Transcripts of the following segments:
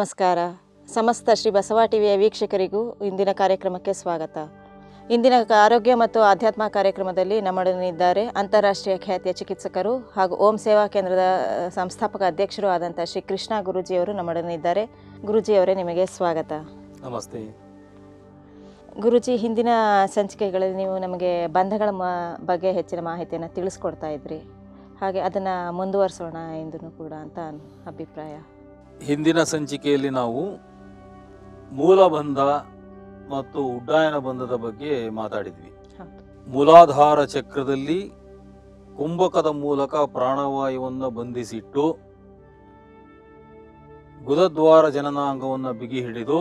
ನಮಸ್ಕಾರ ಸಮಸ್ತ ಶ್ರೀ ಬಸವ ಟಿವಿಯ ವೀಕ್ಷಕರಿಗೂ ಇಂದಿನ ಕಾರ್ಯಕ್ರಮಕ್ಕೆ ಸ್ವಾಗತ ಇಂದಿನ ಕ- ಆರೋಗ್ಯ ಮತ್ತು ಆಧ್ಯಾತ್ಮ ಕಾರ್ಯಕ್ರಮದಲ್ಲಿ ನಮ್ಮೊಡನಿದ್ದಾರೆ ಅಂತಾರಾಷ್ಟ್ರೀಯ ಖ್ಯಾತಿಯ ಚಿಕಿತ್ಸಕರು ಹಾಗೂ ಓಂ ಸೇವಾ ಕೇಂದ್ರದ ಅಹ್, ಸಂಸ್ಥಾಪಕ ಅಧ್ಯಕ್ಷರು ಆದಂಥ ಶ್ರೀ ಕೃಷ್ಣ ಗುರೂಜಿಯವರು ನಮ್ಮೊಡನಿದ್ದಾರೆ ಗುರೂಜಿಯವರೇ ನಿಮಗೆ ಸ್ವಾಗತ ನಮಸ್ತೆ ಗುರುಜಿ ಹಿಂದಿನ ಸಂಚಿಕೆಗಳಲ್ಲಿ ನೀವು ನಮಗೆ ಬಂಧಗಳ ಮ ಬಗ್ಗೆ ಹೆಚ್ಚಿನ ಮಾಹಿತಿಯನ್ನು ತಿಳಿಸ್ಕೊಡ್ತಾ ಇದ್ರಿ ಹಾಗೆ ಅದನ್ನು ಮುಂದುವರಿಸೋಣ ಎಂದೂ ಕೂಡ ಅಂತ ಅಭಿಪ್ರಾಯ ಹಿಂದಿನ ಸಂಚಿಕೆಯಲ್ಲಿ ನಾವು ಮೂಲಬಂಧ ಮತ್ತು ಉಡ್ಡಯನ ಬಂಧದ ಬಗ್ಗೆ ಮಾತಾಡಿದ್ವಿ ಹೌದು ಮೂಲಾಧಾರ ಚಕ್ರದಲ್ಲಿ ಕುಂಭಕದ ಮೂಲಕ ಪ್ರಾಣವಾಯುವನ್ನು ಬಂಧಿಸಿಟ್ಟು ಗುದದ್ವಾರ ಜನನಾಂಗವನ್ನು ಬಿಗಿ ಹಿಡಿದು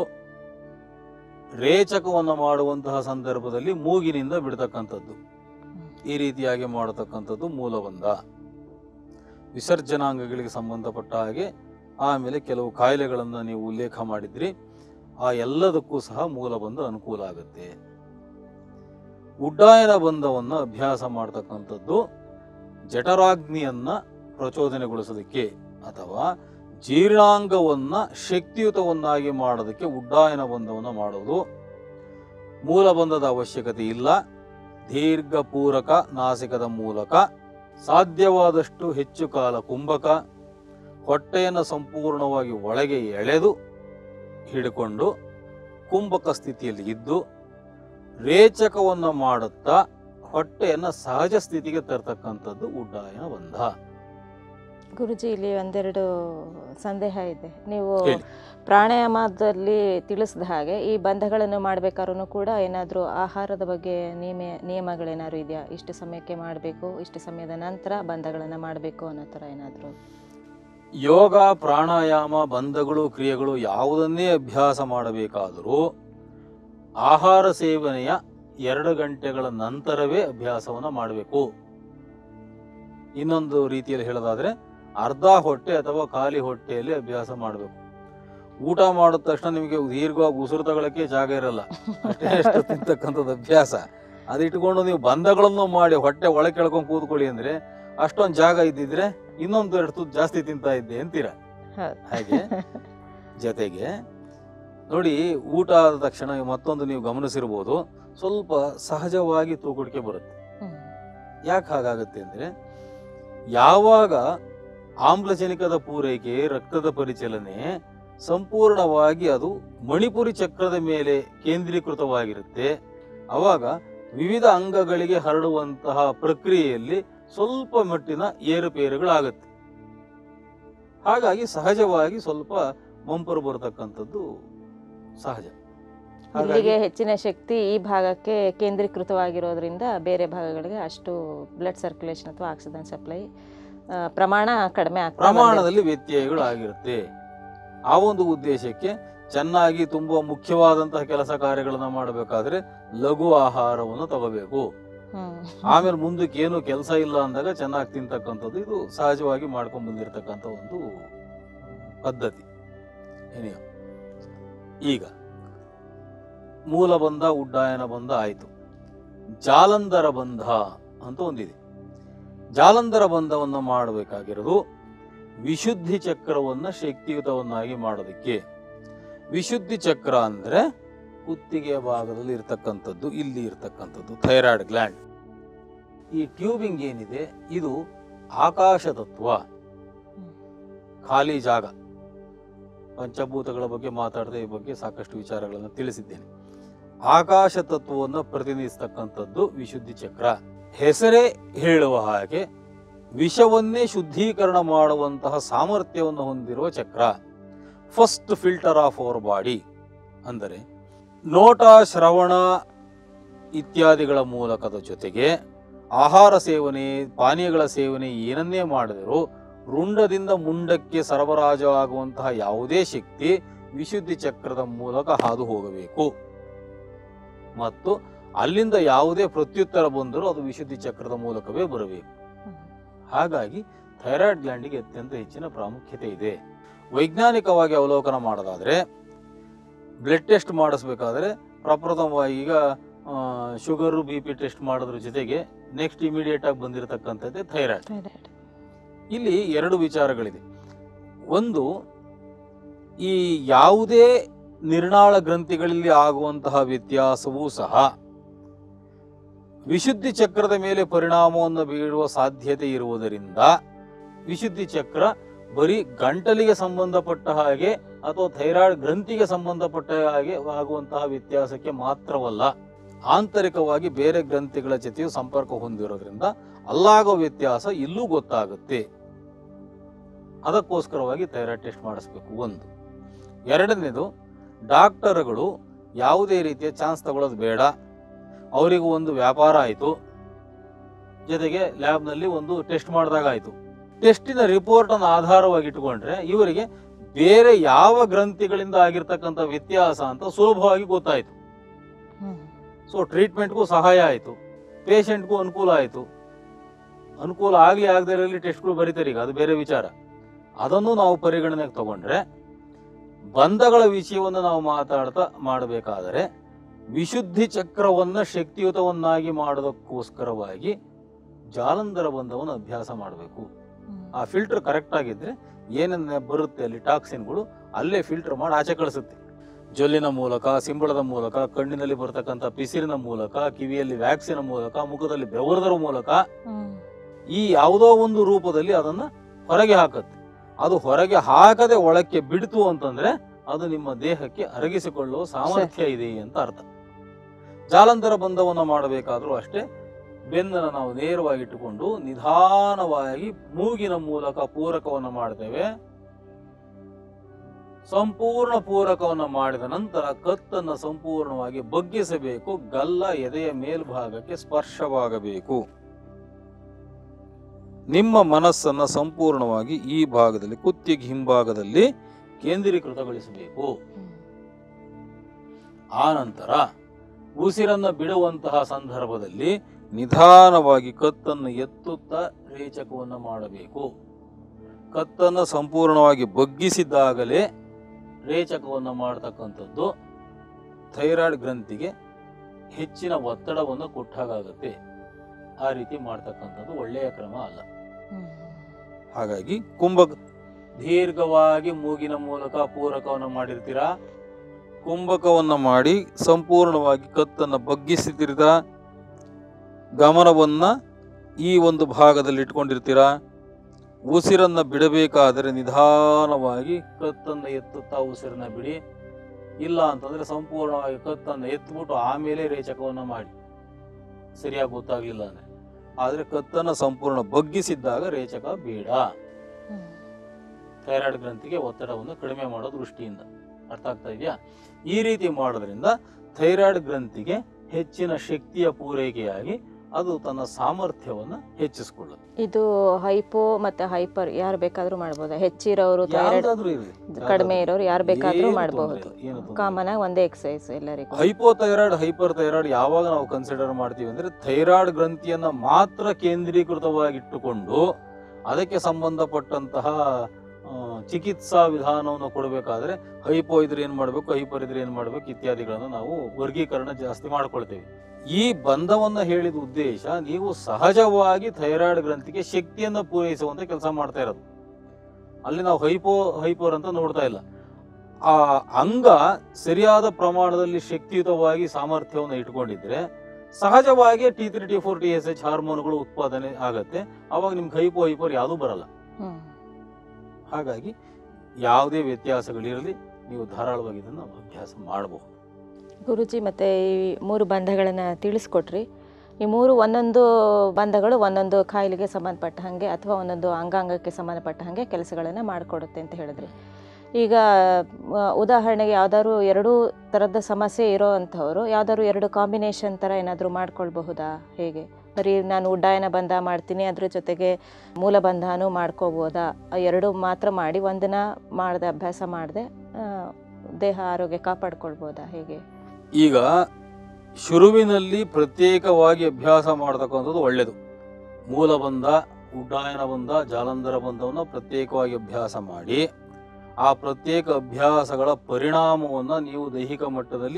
ರೇಚಕವನ್ನು ಮಾಡುವಂತಹ ಸಂದರ್ಭದಲ್ಲಿ ಮೂಗಿನಿಂದ ಬಿಡ್ತಕ್ಕಂಥದ್ದು ಈ ರೀತಿಯಾಗಿ ಮಾಡತಕ್ಕಂಥದ್ದು ಮೂಲಬಂಧ ವಿಸರ್ಜನಾಂಗಗಳಿಗೆ ಸಂಬಂಧಪಟ್ಟ ಹಾಗೆ ಆಮೇಲೆ ಕೆಲವು ಕಾಯಿಲೆಗಳನ್ನು ನೀವು ಉಲ್ಲೇಖ ಮಾಡಿದ್ರಿ ಆ ಎಲ್ಲದಕ್ಕೂ ಸಹ ಮೂಲಬಂಧ ಅನುಕೂಲ ಆಗುತ್ತೆ ಉಡ್ಡಾಯನ ಬಂಧವನ್ನು ಅಭ್ಯಾಸ ಮಾಡ್ತಕ್ಕಂಥದ್ದು ಜಠರಾಗ್ನಿಯನ್ನ ಪ್ರಚೋದನೆಗೊಳಿಸೋದಕ್ಕೆ ಅಥವಾ ಜೀರ್ಣಾಂಗವನ್ನ ಶಕ್ತಿಯುತವನ್ನಾಗಿ ಮಾಡೋದಕ್ಕೆ ಉಡ್ಡಾಯನ ಬಂಧವನ್ನು ಮಾಡೋದು ಮೂಲಬಂಧದ ಅವಶ್ಯಕತೆ ಇಲ್ಲ ದೀರ್ಘ ಪೂರಕ ನಾಸಿಕದ ಮೂಲಕ ಸಾಧ್ಯವಾದಷ್ಟು ಹೆಚ್ಚು ಕಾಲ ಕುಂಭಕ ಹೊಟ್ಟೆಯನ್ನು ಸಂಪೂರ್ಣವಾಗಿ ಒಳಗೆ ಎಳೆದು ಹಿಡ್ಕೊಂಡು ಕುಂಭಕ ಸ್ಥಿತಿಯಲ್ಲಿ ಇದ್ದು ರೇಚಕವನ್ನು ಮಾಡುತ್ತಾ ಹೊಟ್ಟೆಯನ್ನು ಸಹಜ ಸ್ಥಿತಿಗೆ ತರ್ತಕ್ಕಂಥದ್ದು ಉಡ್ಡಾಯನ ಬಂಧ ಗುರುಜಿ ಇಲ್ಲಿ ಒಂದೆರಡು ಸಂದೇಹ ಇದೆ ನೀವು ಹೇಳಿ. ಪ್ರಾಣಾಯಾಮದಲ್ಲಿ ತಿಳಿಸಿದ ಹಾಗೆ ಈ ಬಂಧಗಳನ್ನು ಮಾಡಬೇಕಾದ್ರೂ ಕೂಡ ಏನಾದರೂ ಆಹಾರದ ಬಗ್ಗೆ ನಿಯಮ ನಿಯಮಗಳೇನಾದ್ರು ಇದೆಯಾ ಇಷ್ಟು ಸಮಯಕ್ಕೆ ಮಾಡಬೇಕು ಇಷ್ಟು ಸಮಯದ ನಂತರ ಬಂಧಗಳನ್ನು ಮಾಡಬೇಕು ಅನ್ನೋ ಥರ ಏನಾದರೂ ಯೋಗ ಪ್ರಾಣಾಯಾಮ ಬಂಧಗಳು ಕ್ರಿಯೆಗಳು ಯಾವುದನ್ನೇ ಅಭ್ಯಾಸ ಮಾಡಬೇಕಾದರೂ ಆಹಾರ ಸೇವನೆಯ ಎರಡು ಗಂಟೆಗಳ ನಂತರವೇ ಅಭ್ಯಾಸವನ್ನು ಮಾಡಬೇಕು ಇನ್ನೊಂದು ರೀತಿಯಲ್ಲಿ ಹೇಳೋದಾದ್ರೆ ಅರ್ಧ ಹೊಟ್ಟೆ ಅಥವಾ ಖಾಲಿ ಹೊಟ್ಟೆಯಲ್ಲಿ ಅಭ್ಯಾಸ ಮಾಡಬೇಕು ಊಟ ಮಾಡಿದ ತಕ್ಷಣ ನಿಮಗೆ ದೀರ್ಘವಾಗಿ ಉಸಿರು ತಗೊಳಕ್ಕೆ ಜಾಗ ಇರಲ್ಲ ಅಷ್ಟೇ ಅಷ್ಟು ತಿಂತಕ್ಕಂಥದ್ದು ಅಭ್ಯಾಸ ಅದಿಟ್ಕೊಂಡು ನೀವು ಬಂಧಗಳನ್ನು ಮಾಡಿ ಹೊಟ್ಟೆ ಒಳಗೆ ಕೆಳ್ಕೊಂಡು ಕೂತ್ಕೊಳ್ಳಿ ಅಂದ್ರೆ ಅಷ್ಟೊಂದು ಜಾಗ ಇದ್ದಿದ್ರೆ ಇನ್ನೊಂದು ಎರಡು ತುತ್ತು ಜಾಸ್ತಿ ತಿಂತಾ ಇದ್ದೆ ಅಂತೀರ ಹೌದು ಹಾಗೆ ಜೊತೆಗೆ ನೋಡಿ ಊಟ ಆದ ತಕ್ಷಣ ಮತ್ತೊಂದು ನೀವು ಗಮನಿಸಿರ್ಬೋದು ಸ್ವಲ್ಪ ಸಹಜವಾಗಿ ತೂಗುಡಿಕೆ ಬರುತ್ತೆ ಹ್ಮ್. ಯಾಕೆ ಹಾಗಾಗುತ್ತೆ ಅಂದ್ರೆ ಯಾವಾಗ ಆಮ್ಲಜನಕದ ಪೂರೈಕೆ ರಕ್ತದ ಪರಿಚಲನೆ ಸಂಪೂರ್ಣವಾಗಿ ಅದು ಮಣಿಪುರಿ ಚಕ್ರದ ಮೇಲೆ ಕೇಂದ್ರೀಕೃತವಾಗಿರುತ್ತೆ ಅವಾಗ ವಿವಿಧ ಅಂಗಗಳಿಗೆ ಹರಡುವಂತಹ ಪ್ರಕ್ರಿಯೆಯಲ್ಲಿ ಸ್ವಲ್ಪ ಮಟ್ಟಿನ ಏರುಪೇರುಗಳಾಗುತ್ತೆ ಹಾಗಾಗಿ ಸಹಜವಾಗಿ ಸ್ವಲ್ಪ ಮಂಪರು ಬರತಕ್ಕಂಥದ್ದು ಸಹಜ ಹಾಗಾಗಿ ಇಲ್ಲಿಗೆ ಹೆಚ್ಚಿನ ಶಕ್ತಿ ಈ ಭಾಗಕ್ಕೆ ಕೇಂದ್ರೀಕೃತವಾಗಿರೋದ್ರಿಂದ ಬೇರೆ ಭಾಗಗಳಿಗೆ ಅಷ್ಟು ಬ್ಲಡ್ ಸರ್ಕ್ಯುಲೇಷನ್ ಅಥವಾ ಆಕ್ಸಿಜನ್ ಸಪ್ಲೈ ಪ್ರಮಾಣ ಕಡಿಮೆ ಆಗ್ತಾ ಬಂದಿದೆ. ಪ್ರಮಾಣದಲ್ಲಿ ವ್ಯತ್ಯಯಗಳು ಆಗಿರುತ್ತೆ ಆ ಒಂದು ಉದ್ದೇಶಕ್ಕೆ ಚೆನ್ನಾಗಿ ತುಂಬಾ ಮುಖ್ಯವಾದಂತಹ ಕೆಲಸ ಕಾರ್ಯಗಳನ್ನ ಮಾಡಬೇಕಾದ್ರೆ ಲಘು ಆಹಾರವನ್ನು ತಗೋಬೇಕು ಹ್ಮ್. ಆಮೇಲೆ ಮುಂದಕ್ಕೆ ಏನು ಕೆಲಸ ಇಲ್ಲ ಅಂದಾಗ ಚೆನ್ನಾಗಿ ತಿಂತಕ್ಕಂಥದ್ದು ಇದು ಸಹಜವಾಗಿ ಮಾಡ್ಕೊಂಡ್ ಬಂದಿರತಕ್ಕಂಥ ಒಂದು ಪದ್ಧತಿ ಏನಿಯೋ ಈಗ ಮೂಲ ಬಂಧ ಉಡ್ಡಾಯನ ಬಂಧ ಆಯಿತು ಜಾಲಂಧರ ಬಂಧ ಅಂತ ಒಂದಿದೆ ಜಾಲಂಧರ ಬಂಧವನ್ನು ಮಾಡಬೇಕಾಗಿರೋದು ವಿಶುದ್ಧಿ ಚಕ್ರವನ್ನ ಶಕ್ತಿಯುತವನ್ನಾಗಿ ಮಾಡೋದಕ್ಕೆ ವಿಶುದ್ಧಿ ಚಕ್ರ ಅಂದ್ರೆ ಕುತ್ತಿಗೆಯ ಭಾಗದಲ್ಲಿ ಇರ್ತಕ್ಕಂಥದ್ದು ಇಲ್ಲಿ ಇರ್ತಕ್ಕಂಥದ್ದು ಥೈರಾಯ್ಡ್ ಗ್ಲ್ಯಾಂಡ್ ಈ ಟ್ಯೂಬಿಂಗ್ ಏನಿದೆ ಇದು ಆಕಾಶ ತತ್ವ ಖಾಲಿ ಜಾಗ ಪಂಚಭೂತಗಳ ಬಗ್ಗೆ ಮಾತಾಡದೆ ಈ ಬಗ್ಗೆ ಸಾಕಷ್ಟು ವಿಚಾರಗಳನ್ನು ತಿಳಿಸಿದ್ದೇನೆ ಆಕಾಶ ತತ್ವವನ್ನು ಪ್ರತಿನಿಧಿಸ್ತಕ್ಕಂಥದ್ದು ವಿಶುದ್ಧಿ ಚಕ್ರ ಹೆಸರೇ ಹೇಳುವ ಹಾಗೆ ವಿಷವನ್ನೇ ಶುದ್ಧೀಕರಣ ಮಾಡುವಂತಹ ಸಾಮರ್ಥ್ಯವನ್ನು ಹೊಂದಿರುವ ಚಕ್ರ first filter of our body ಅಂದರೆ ನೋಟ ಶ್ರವಣ ಇತ್ಯಾದಿಗಳ ಮೂಲಕದ ಜೊತೆಗೆ ಆಹಾರ ಸೇವನೆ ಪಾನೀಯಗಳ ಸೇವನೆ ಏನನ್ನೇ ಮಾಡಿದರೂ ರುಂಡದಿಂದ ಮುಂಡಕ್ಕೆ ಸರಬರಾಜು ಆಗುವಂತಹ ಯಾವುದೇ ಶಕ್ತಿ ವಿಶುದ್ಧಿ ಚಕ್ರದ ಮೂಲಕ ಹಾದು ಹೋಗಬೇಕು ಮತ್ತು ಅಲ್ಲಿಂದ ಯಾವುದೇ ಪ್ರತ್ಯುತ್ತರ ಬಂದರೂ ಅದು ವಿಶುದ್ಧಿ ಚಕ್ರದ ಮೂಲಕವೇ ಬರಬೇಕು ಹ್ಮ್. ಹಾಗಾಗಿ ಥೈರಾಯ್ಡ್ ಗ್ಲ್ಯಾಂಡಿಗೆ ಅತ್ಯಂತ ಹೆಚ್ಚಿನ ಪ್ರಾಮುಖ್ಯತೆ ಇದೆ ವೈಜ್ಞಾನಿಕವಾಗಿ ಅವಲೋಕನ ಮಾಡೋದಾದ್ರೆ ಬ್ಲಡ್ ಟೆಸ್ಟ್ ಮಾಡಿಸ್ಬೇಕಾದ್ರೆ ಪ್ರಪ್ರಥಮವಾಗಿ ಈಗ ಶುಗರು ಬಿ ಪಿ ಟೆಸ್ಟ್ ಮಾಡೋದ್ರ ಜೊತೆಗೆ ನೆಕ್ಸ್ಟ್ ಇಮಿಡಿಯೇಟ್ ಆಗಿ ಬಂದಿರತಕ್ಕಂಥದ್ದೇ ಥೈರಾಯ್ಡ್ Thyroid. ಇಲ್ಲಿ ಎರಡು ವಿಚಾರಗಳಿದೆ ಒಂದು ಈ ಯಾವುದೇ ನಿರ್ನಾಳ ಗ್ರಂಥಿಗಳಲ್ಲಿ ಆಗುವಂತಹ ವ್ಯತ್ಯಾಸವೂ ಸಹ ವಿಶುದ್ಧಿ ಚಕ್ರದ ಮೇಲೆ ಪರಿಣಾಮವನ್ನು ಬೀರುವ ಸಾಧ್ಯತೆ ಇರುವುದರಿಂದ ವಿಶುದ್ಧಿ ಚಕ್ರ ಬರೀ ಗಂಟಲಿಗೆ ಸಂಬಂಧಪಟ್ಟ ಹಾಗೆ ಅಥವಾ ಥೈರಾಯ್ಡ್ ಗ್ರಂಥಿಗೆ ಸಂಬಂಧಪಟ್ಟ ಹಾಗೆ ಆಗುವಂತಹ ವ್ಯತ್ಯಾಸಕ್ಕೆ ಮಾತ್ರವಲ್ಲ ಆಂತರಿಕವಾಗಿ ಬೇರೆ ಗ್ರಂಥಿಗಳ ಜೊತೆಯು ಸಂಪರ್ಕ ಹೊಂದಿರೋದ್ರಿಂದ ಅಲ್ಲಾಗೋ ವ್ಯತ್ಯಾಸ ಇಲ್ಲೂ ಗೊತ್ತಾಗುತ್ತೆ ಅದಕ್ಕೋಸ್ಕರವಾಗಿ ಥೈರಾಯ್ಡ್ ಟೆಸ್ಟ್ ಮಾಡಿಸ್ಬೇಕು ಒಂದು ಎರಡನೇದು ಡಾಕ್ಟರ್ಗಳು ಯಾವುದೇ ರೀತಿಯ ಚಾನ್ಸ್ ತಗೊಳ್ಳೋದು ಬೇಡ ಅವರಿಗೂ ಒಂದು ವ್ಯಾಪಾರ ಆಯಿತು ಜೊತೆಗೆ ಲ್ಯಾಬ್ನಲ್ಲಿ ಒಂದು ಟೆಸ್ಟ್ ಮಾಡಿದಾಗ ಆಯಿತು ಟೆಸ್ಟಿನ ರಿಪೋರ್ಟ್ ಅನ್ನು ಆಧಾರವಾಗಿ ಇಟ್ಟುಕೊಂಡ್ರೆ ಇವರಿಗೆ ಬೇರೆ ಯಾವ ಗ್ರಂಥಿಗಳಿಂದ ಆಗಿರ್ತಕ್ಕಂಥ ವ್ಯತ್ಯಾಸ ಅಂತ ಸುಲಭವಾಗಿ ಗೊತ್ತಾಯಿತು ಹ್ಮ್. ಸೊ ಟ್ರೀಟ್ಮೆಂಟ್ಗೂ ಸಹಾಯ ಆಯಿತು ಪೇಷಂಟ್ಗೂ ಅನುಕೂಲ ಆಯಿತು ಅನುಕೂಲ ಆಗಲಿ ಆಗದೇ ಇರಲಿ ಟೆಸ್ಟ್ಗಳು ಬರೀತಾರೆ ಈಗ ಅದು ಬೇರೆ ವಿಚಾರ ಅದನ್ನು ನಾವು ಪರಿಗಣನೆಗೆ ತಗೊಂಡ್ರೆ ಬಂಧಗಳ ವಿಷಯವನ್ನು ನಾವು ಮಾತಾಡ್ತಾ ಮಾಡಬೇಕಾದರೆ ವಿಶುದ್ಧಿ ಚಕ್ರವನ್ನು ಶಕ್ತಿಯುತವನ್ನಾಗಿ ಮಾಡೋದಕ್ಕೋಸ್ಕರವಾಗಿ ಜಾಲಂಧರ ಬಂಧವನ್ನು ಅಭ್ಯಾಸ ಮಾಡಬೇಕು ಹ್ಮ್. ಆ ಫಿಲ್ಟರ್ ಕರೆಕ್ಟ್ ಆಗಿದ್ರೆ ಏನೇನು ಬರುತ್ತೆ ಅಲ್ಲಿ ಟಾಕ್ಸಿನ್ಗಳು ಅಲ್ಲೇ ಫಿಲ್ಟರ್ ಮಾಡಿ ಆಚೆ ಕಳಿಸುತ್ತೆ ಜೊಲ್ಲಿನ ಮೂಲಕ ಸಿಂಬಳದ ಮೂಲಕ ಕಣ್ಣಿನಲ್ಲಿ ಬರ್ತಕ್ಕಂಥ ಪಿಸಿರಿನ ಮೂಲಕ ಕಿವಿಯಲ್ಲಿ ವ್ಯಾಕ್ಸಿನ ಮೂಲಕ ಮುಖದಲ್ಲಿ ಬೆವರದರ ಮೂಲಕ ಹ್ಮ್. ಈ ಯಾವುದೋ ಒಂದು ರೂಪದಲ್ಲಿ ಅದನ್ನ ಹೊರಗೆ ಹಾಕತ್ತೆ ಅದು ಹೊರಗೆ ಹಾಕದೆ ಒಳಕ್ಕೆ ಬಿಡ್ತು ಅಂತಂದ್ರೆ ಅದು ನಿಮ್ಮ ದೇಹಕ್ಕೆ ಅರಗಿಸಿಕೊಳ್ಳುವ ಸಾಮರ್ಥ್ಯ ಇದೆ ಅಂತ ಅರ್ಥ ಜಾಲಂಧರ ಬಂಧವನ್ನ ಮಾಡಬೇಕಾದ್ರೂ ಅಷ್ಟೇ ಬೆನ್ನನ್ನು ನಾವು ನೇರವಾಗಿ ಇಟ್ಟುಕೊಂಡು ನಿಧಾನವಾಗಿ ಮೂಗಿನ ಮೂಲಕ ಪೂರಕವನ್ನು ಮಾಡ್ತೇವೆ ಸಂಪೂರ್ಣ ಪೂರಕವನ್ನು ಮಾಡಿದ ನಂತರ ಕತ್ತನ್ನು ಸಂಪೂರ್ಣವಾಗಿ ಬಗ್ಗಿಸಬೇಕು ಗಲ್ಲ ಎದೆಯ ಮೇಲ್ಭಾಗಕ್ಕೆ ಸ್ಪರ್ಶವಾಗಬೇಕು ನಿಮ್ಮ ಮನಸ್ಸನ್ನ ಸಂಪೂರ್ಣವಾಗಿ ಈ ಭಾಗದಲ್ಲಿ ಕುತ್ತಿಗೆ ಹಿಂಭಾಗದಲ್ಲಿ ಕೇಂದ್ರೀಕೃತಗೊಳಿಸಬೇಕು ಹ್ಮ್. ಆ ನಂತರ ಉಸಿರನ್ನ ಬಿಡುವಂತಹ ಸಂದರ್ಭದಲ್ಲಿ ನಿಧಾನವಾಗಿ ಕತ್ತನ್ನು ಎತ್ತುತ್ತಾ ರೇಚಕವನ್ನು ಮಾಡಬೇಕು ಕತ್ತನ್ನು ಸಂಪೂರ್ಣವಾಗಿ ಬಗ್ಗಿಸಿದ್ದಾಗಲೇ ರೇಚಕವನ್ನು ಮಾಡತಕ್ಕಂಥದ್ದು ಥೈರಾಯ್ಡ್ ಗ್ರಂಥಿಗೆ ಹೆಚ್ಚಿನ ಒತ್ತಡವನ್ನು ಕೊಟ್ಟಾಗುತ್ತೆ ಆ ರೀತಿ ಮಾಡ್ತಕ್ಕಂಥದ್ದು ಒಳ್ಳೆಯ ಕ್ರಮ ಅಲ್ಲ ಹ್ಮ್. ಹಾಗಾಗಿ ಕುಂಭ ದೀರ್ಘವಾಗಿ ಮೂಗಿನ ಮೂಲಕ ಪೂರಕವನ್ನು ಮಾಡಿರ್ತೀರಾ ಕುಂಭಕವನ್ನ ಮಾಡಿ ಸಂಪೂರ್ಣವಾಗಿ ಕತ್ತನ್ನು ಬಗ್ಗಿಸಿದಿರಿದ ಗಮನವನ್ನ ಈ ಒಂದು ಭಾಗದಲ್ಲಿ ಇಟ್ಕೊಂಡಿರ್ತೀರಾ ಉಸಿರನ್ನ ಬಿಡಬೇಕಾದರೆ ನಿಧಾನವಾಗಿ ಕತ್ತನ್ನು ಎತ್ತುತ್ತಾ ಉಸಿರನ್ನ ಬಿಡಿ ಇಲ್ಲ ಅಂತಂದ್ರೆ ಸಂಪೂರ್ಣವಾಗಿ ಕತ್ತನ್ನು ಎತ್ಬಿಟ್ಟು ಆಮೇಲೆ ರೇಚಕವನ್ನ ಮಾಡಿ ಸರಿಯಾಗಿ ಗೊತ್ತಾಗ್ಲಿಲ್ಲ ಅಂದ್ರೆ ಆದ್ರೆ ಕತ್ತನ್ನ ಸಂಪೂರ್ಣ ಬಗ್ಗಿಸಿದ್ದಾಗ ರೇಚಕ ಬೇಡ ಹ್ಮ್. ಥೈರಾಯ್ಡ್ ಗ್ರಂಥಿಗೆ ಒತ್ತಡವನ್ನು ಕಡಿಮೆ ಮಾಡೋ ದೃಷ್ಟಿಯಿಂದ ಅರ್ಥ ಆಗ್ತಾ ಇದೆಯಾ ಈ ರೀತಿ ಮಾಡೋದ್ರಿಂದ ಥೈರಾಯ್ಡ್ ಗ್ರಂಥಿಗೆ ಹೆಚ್ಚಿನ ಶಕ್ತಿಯ ಪೂರೈಕೆಯಾಗಿ ಅದು ತನ್ನ ಸಾಮರ್ಥ್ಯವನ್ನ ಹೆಚ್ಚಿಸಿಕೊಳ್ಳುತ್ತೆ ಇದು ಹೈಪೋ ಮತ್ತೆ ಹೈಪರ್ ಯಾರು ಬೇಕಾದ್ರೂ ಮಾಡ್ಬೋದು ಹೆಚ್ಚಿರೋರು ಥೈರಾಯ್ಡ್ ಯಾವ್ದಾದ್ರೂ ಇರಲಿ ಕಡಿಮೆ ಇರೋರು ಯಾರು ಬೇಕಾದ್ರೂ ಏನು ಮಾಡಬಹುದು ತೊಂದ್ರೆ ಇಲ್ಲ, ಏನು ತೊಂದ್ರೆ ಇಲ್ಲ. ಕಾಮನ್ ಆಗಿ ಒಂದೇ ಎಕ್ಸಸೈಸ್ ಎಲ್ಲರಿಗೂ ಹೈಪೋಥೈರಾಯ್ಡ್ ಹೈಪರ್ ಥೈರಾಯ್ಡ್ ಯಾವಾಗ ನಾವು ಕನ್ಸಿಡರ್ ಮಾಡ್ತೀವಿ ಅಂದ್ರೆ ಥೈರಾಯ್ಡ್ ಗ್ರಂಥಿಯನ್ನ ಮಾತ್ರ ಕೇಂದ್ರೀಕೃತವಾಗಿಟ್ಟುಕೊಂಡು ಅದಕ್ಕೆ ಸಂಬಂಧಪಟ್ಟಂತಹ ಆ, ಚಿಕಿತ್ಸಾ ವಿಧಾನವನ್ನು ಕೊಡಬೇಕಾದ್ರೆ ಹೈಪೋ ಇದ್ರೆ ಏನ್ ಮಾಡ್ಬೇಕು ಹೈಪರ್ ಇದ್ರೆ ಏನ್ ಮಾಡ್ಬೇಕು ಇತ್ಯಾದಿಗಳನ್ನು ನಾವು ವರ್ಗೀಕರಣ ಜಾಸ್ತಿ ಮಾಡ್ಕೊಳ್ತೇವೆ ಈ ಬಂಧವನ್ನ ಹೇಳಿದ ಉದ್ದೇಶ ನೀವು ಸಹಜವಾಗಿ ಥೈರಾಯ್ಡ್ ಗ್ರಂಥಿಗೆ ಶಕ್ತಿಯನ್ನ ಪೂರೈಸುವಂತ ಕೆಲಸ ಮಾಡ್ತಾ ಇರೋದು ಅಲ್ಲಿ ನಾವು ಹೈಪೋ ಹೈಪೋರ್ ಅಂತ ನೋಡ್ತಾ ಇಲ್ಲ ಆ ಅಂಗ ಸರಿಯಾದ ಪ್ರಮಾಣದಲ್ಲಿ ಶಕ್ತಿಯುತವಾಗಿ ಸಾಮರ್ಥ್ಯವನ್ನು ಇಟ್ಕೊಂಡಿದ್ರೆ ಸಹಜವಾಗಿ T three T four T S H ಹಾರ್ಮೋನ್ಗಳು ಉತ್ಪಾದನೆ ಆಗತ್ತೆ ಅವಾಗ ನಿಮ್ಗೆ ಹೈಪೋ ಹೈಪೋರ್ ಯಾವುದೂ ಬರಲ್ಲ ಹ್ಮ್. ಹಾಗಾಗಿ ಯಾವುದೇ ವ್ಯತ್ಯಾಸಗಳಿರಲಿ ನೀವು ಧಾರಾಳವಾಗಿ ಇದನ್ನು ಅಭ್ಯಾಸ ಮಾಡಬಹುದು ಗುರುಜಿ ಮತ್ತೆ ಈ ಮೂರು ಬಂಧಗಳನ್ನು ತಿಳಿಸ್ಕೊಟ್ರಿ ಈ ಮೂರು ಒಂದೊಂದು ಬಂಧಗಳು ಒಂದೊಂದು ಕಾಯಿಲೆಗೆ ಸಂಬಂಧಪಟ್ಟ ಹಾಗೆ ಅಥವಾ ಒಂದೊಂದು ಅಂಗಾಂಗಕ್ಕೆ ಸಂಬಂಧಪಟ್ಟ ಹಾಗೆ ಕೆಲಸಗಳನ್ನು ಮಾಡಿಕೊಡುತ್ತೆ ಅಂತ ಹೇಳಿದ್ರಿ ಈಗ ಆ, ಉದಾಹರಣೆಗೆ ಯಾವ್ದಾದ್ರು ಎರಡೂ ಥರದ ಸಮಸ್ಯೆ ಇರೋ ಅಂಥವ್ರು ಯಾವ್ದಾದ್ರು ಎರಡು ಕಾಂಬಿನೇಷನ್ ಥರ ಏನಾದರೂ ಮಾಡ್ಕೊಳ್ಬಹುದಾ ಹೇಗೆ ಬರೀ ನಾನು ಉಡ್ಡಾಯನ ಬಂಧ ಮಾಡ್ತೀನಿ ಅದ್ರ ಜೊತೆಗೆ ಮೂಲ ಬಂಧನೂ ಮಾಡ್ಕೋಬೋದಾ ಆ ಎರಡು ಮಾತ್ರ ಮಾಡಿ ಒಂದನ್ನ ಮಾಡದೆ ಅಭ್ಯಾಸ ಮಾಡದೆ ದೇಹ ಆರೋಗ್ಯ ಕಾಪಾಡ್ಕೊಳ್ಬೋದಾ ಹೇಗೆ ಈಗ ಶುರುವಿನಲ್ಲಿ ಪ್ರತ್ಯೇಕವಾಗಿ ಅಭ್ಯಾಸ ಮಾಡತಕ್ಕಂಥದ್ದು ಒಳ್ಳೆಯದು ಮೂಲ ಬಂಧ ಉಡ್ಡಾಯನ ಬಂಧ ಜಾಲಂಧರ ಬಂಧವನ್ನು ಪ್ರತ್ಯೇಕವಾಗಿ ಅಭ್ಯಾಸ ಮಾಡಿ ಆ ಪ್ರತ್ಯೇಕ ಅಭ್ಯಾಸಗಳ ಪರಿಣಾಮವನ್ನು ನೀವು ದೈಹಿಕ ಮಟ್ಟದಲ್ಲಿ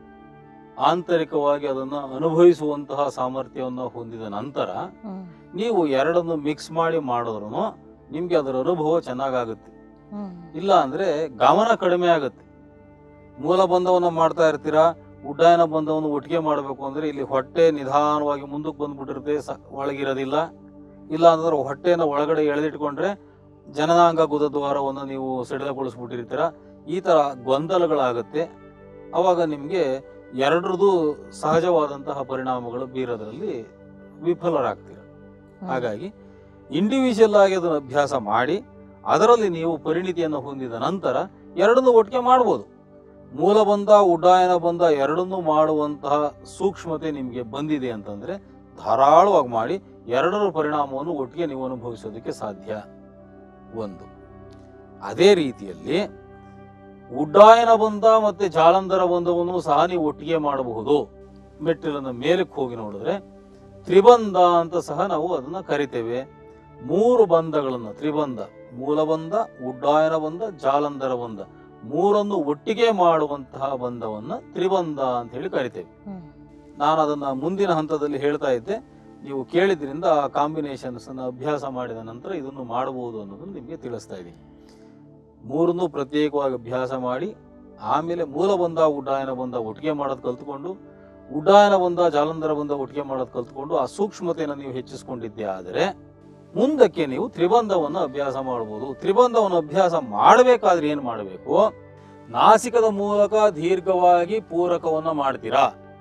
ಆಂತರಿಕವಾಗಿ ಅದನ್ನು ಅನುಭವಿಸುವಂತಹ ಸಾಮರ್ಥ್ಯವನ್ನು ಹೊಂದಿದ ನಂತರ ಹ್ಮ್. ನೀವು ಎರಡನ್ನು ಮಿಕ್ಸ್ ಮಾಡಿ ಮಾಡಿದ್ರು ನಿಮಗೆ ಅದರ ಅನುಭವ ಚೆನ್ನಾಗಾಗುತ್ತೆ ಹ್ಮ್. ಇಲ್ಲ ಅಂದ್ರೆ ಗಮನ ಕಡಿಮೆ ಆಗುತ್ತೆ ಮೂಲ ಬಂಧವನ್ನ ಮಾಡ್ತಾ ಇರ್ತೀರಾ ಉಡ್ಡಯನ ಬಂಧವನ್ನು ಒಟ್ಟಿಗೆ ಮಾಡಬೇಕು ಅಂದ್ರೆ ಇಲ್ಲಿ ಹೊಟ್ಟೆ ನಿಧಾನವಾಗಿ ಮುಂದಕ್ಕೆ ಬಂದ್ಬಿಟ್ಟಿರುತ್ತೆ ಸ- ಒಳಗಿರೋದಿಲ್ಲ ಇಲ್ಲ ಅಂದ್ರೆ ಹೊಟ್ಟೆನ ಒಳಗಡೆ ಎಳೆದಿಟ್ಕೊಂಡ್ರೆ ಜನನಾಂಗ ಗುದದ್ವಾರವನ್ನು ನೀವು ಸಡಿಲಗೊಳಿಸ್ಬಿಟ್ಟಿರ್ತೀರ ಈ ತರ ಗೊಂದಲಗಳಾಗುತ್ತೆ ಅವಾಗ ನಿಮಗೆ ಎರಡರದು ಸಹಜವಾದಂತಹ ಪರಿಣಾಮಗಳು ಬೀರೋದ್ರಲ್ಲಿ ವಿಫಲರಾಗ್ತೀರ ಹ್ಮ್. ಹಾಗಾಗಿ ಇಂಡಿವಿಜುವಲ್ ಆಗಿ ಅದನ್ನು ಅಭ್ಯಾಸ ಮಾಡಿ ಅದರಲ್ಲಿ ನೀವು ಪರಿಣಿತಿಯನ್ನು ಹೊಂದಿದ ನಂತರ ಎರಡನ್ನೂ ಒಟ್ಟಿಗೆ ಮಾಡ್ಬೋದು ಮೂಲ ಬಂಧ ಉಡ್ಡಯನ ಬಂಧ ಎರಡನ್ನೂ ಮಾಡುವಂತಹ ಸೂಕ್ಷ್ಮತೆ ನಿಮಗೆ ಬಂದಿದೆ ಅಂತಂದ್ರೆ ಧಾರಾಳವಾಗಿ ಮಾಡಿ ಎರಡರ ಪರಿಣಾಮವನ್ನು ಒಟ್ಟಿಗೆ ನೀವು ಅನುಭವಿಸೋದಕ್ಕೆ ಸಾಧ್ಯ ಒಂದು ಅದೇ ರೀತಿಯಲ್ಲಿ ಉಡ್ಡಾಯನ ಬಂಧ ಮತ್ತೆ ಜಾಲಂಧರ ಬಂಧವನ್ನು ಸಹ ನೀವು ಒಟ್ಟಿಗೆ ಮಾಡಬಹುದು ಮೆಟ್ಟಿಲನ್ನ ಮೇಲಕ್ಕೆ ಹೋಗಿ ನೋಡಿದ್ರೆ ತ್ರಿಬಂಧ ಅಂತ ಸಹ ನಾವು ಅದನ್ನ ಕರಿತೇವೆ ಮೂರು ಬಂಧಗಳನ್ನು ತ್ರಿಬಂಧ ಮೂಲಬಂಧ ಉಡ್ಡಾಯನ ಬಂಧ ಜಾಲಂಧರ ಬಂಧ ಮೂರನ್ನು ಒಟ್ಟಿಗೆ ಮಾಡುವಂತಹ ಬಂಧವನ್ನ ತ್ರಿಬಂಧ ಅಂತ ಹೇಳಿ ಕರಿತೇವೆ ಹ್ಮ್. ನಾನು ಅದನ್ನ ಮುಂದಿನ ಹಂತದಲ್ಲಿ ಹೇಳ್ತಾ ಇದ್ದೆ ನೀವು ಕೇಳಿದ್ರಿಂದ ಆ ಕಾಂಬಿನೇಷನ್ಸ್ ಅನ್ನ ಅಭ್ಯಾಸ ಮಾಡಿದ ನಂತರ ಇದನ್ನು ಮಾಡಬಹುದು ಅನ್ನೋದನ್ನು ನಿಮಗೆ ತಿಳಿಸ್ತಾ ಇದ್ದೀನಿ ಮೂರನ್ನು ಪ್ರತ್ಯೇಕವಾಗಿ ಅಭ್ಯಾಸ ಮಾಡಿ ಆಮೇಲೆ ಮೂಲ ಬಂಧ ಉಡ್ಡಾಯನ ಬಂಧ ಒಟ್ಟಿಗೆ ಮಾಡೋದು ಕಲ್ತ್ಕೊಂಡು ಉಡ್ಡಾಯನ ಬಂಧ ಜಾಲಂಧರ ಬಂಧ ಒಟ್ಟಿಗೆ ಮಾಡೋದು ಕಲ್ತ್ಕೊಂಡು ಆ ಸೂಕ್ಷ್ಮತೆಯನ್ನು ನೀವು ಹೆಚ್ಚಿಸ್ಕೊಂಡಿದ್ದೆ ಆದರೆ ಮುಂದಕ್ಕೆ ನೀವು ತ್ರಿಬಂಧವನ್ನು ಅಭ್ಯಾಸ ಮಾಡಬಹುದು ತ್ರಿಬಂಧವನ್ನು ಅಭ್ಯಾಸ ಮಾಡಬೇಕಾದ್ರೆ ಏನು ಮಾಡಬೇಕು ನಾಸಿಕದ ಮೂಲಕ ದೀರ್ಘವಾಗಿ ಪೂರಕವನ್ನ ಮಾಡ್ತೀರಾ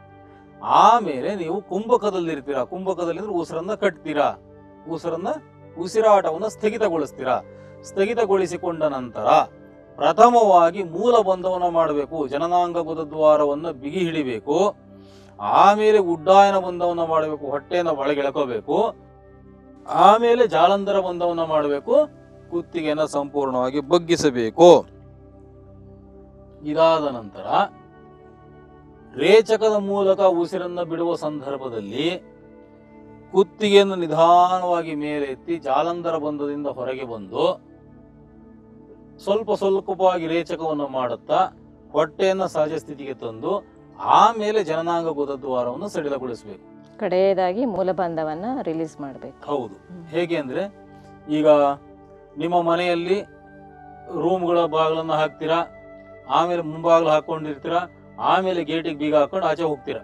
ಆಮೇಲೆ ನೀವು ಕುಂಭಕದಲ್ಲಿರ್ತೀರಾ ಕುಂಭಕದಲ್ಲಿ ಅಂದ್ರೆ ಉಸಿರನ್ನ ಕಟ್ತೀರಾ ಉಸಿರನ್ನ ಉಸಿರಾಟವನ್ನ ಸ್ಥಗಿತಗೊಳಿಸ್ತೀರಾ ಸ್ಥಗಿತಗೊಳಿಸಿಕೊಂಡ ನಂತರ ಪ್ರಥಮವಾಗಿ ಮೂಲ ಬಂಧವನ್ನ ಮಾಡಬೇಕು ಜನನಾಂಗ ಗುದದ್ವಾರವನ್ನ ಬಿಗಿ ಹಿಡಿಬೇಕು ಆಮೇಲೆ ಉಡ್ಡಾಯನ ಬಂಧವನ್ನ ಮಾಡಬೇಕು ಹೊಟ್ಟೆನ ಒಳಗೆಳ್ಕೋಬೇಕು ಆಮೇಲೆ ಜಾಲಂಧರ ಬಂಧವನ್ನ ಮಾಡಬೇಕು ಕುತ್ತಿಗೆನ ಸಂಪೂರ್ಣವಾಗಿ ಬಗ್ಗಿಸಬೇಕು ಇದಾದ ನಂತರ ರೇಚಕದ ಮೂಲಕ ಉಸಿರನ್ನ ಬಿಡುವ ಸಂದರ್ಭದಲ್ಲಿ ಕುತ್ತಿಗೆಯನ್ನು ನಿಧಾನವಾಗಿ ಮೇಲೆ ಎತ್ತಿ ಜಾಲಂಧರ ಬಂಧದಿಂದ ಹೊರಗೆ ಬಂದು ಸ್ವಲ್ಪ ಸ್ವಲ್ಪವಾಗಿ ರೇಚಕವನ್ನು ಮಾಡುತ್ತಾ ಹೊಟ್ಟೆಯನ್ನ ಸಹಜ ಸ್ಥಿತಿಗೆ ತಂದು ಆಮೇಲೆ ಜನನಾಂಗ ಗುದದ್ವಾರವನ್ನು ಸಡಿಲಗೊಳಿಸಬೇಕು ಕಡೆಯದಾಗಿ ಮೂಲಬಂಧವನ್ನ ರಿಲೀಸ್ ಮಾಡಬೇಕು ಹೌದು ಹೇಗೆ ಅಂದ್ರೆ ಈಗ ನಿಮ್ಮ ಮನೆಯಲ್ಲಿ ರೂಮ್ಗಳ ಬಾಗಿಲನ್ನ ಹಾಕ್ತೀರಾ ಆಮೇಲೆ ಮುಂಬಾಗಿಲು ಹಾಕೊಂಡಿರ್ತೀರಾ ಆಮೇಲೆ ಗೇಟಿಗೆ ಬೀಗ ಹಾಕೊಂಡು ಆಚೆ ಹೋಗ್ತೀರಾ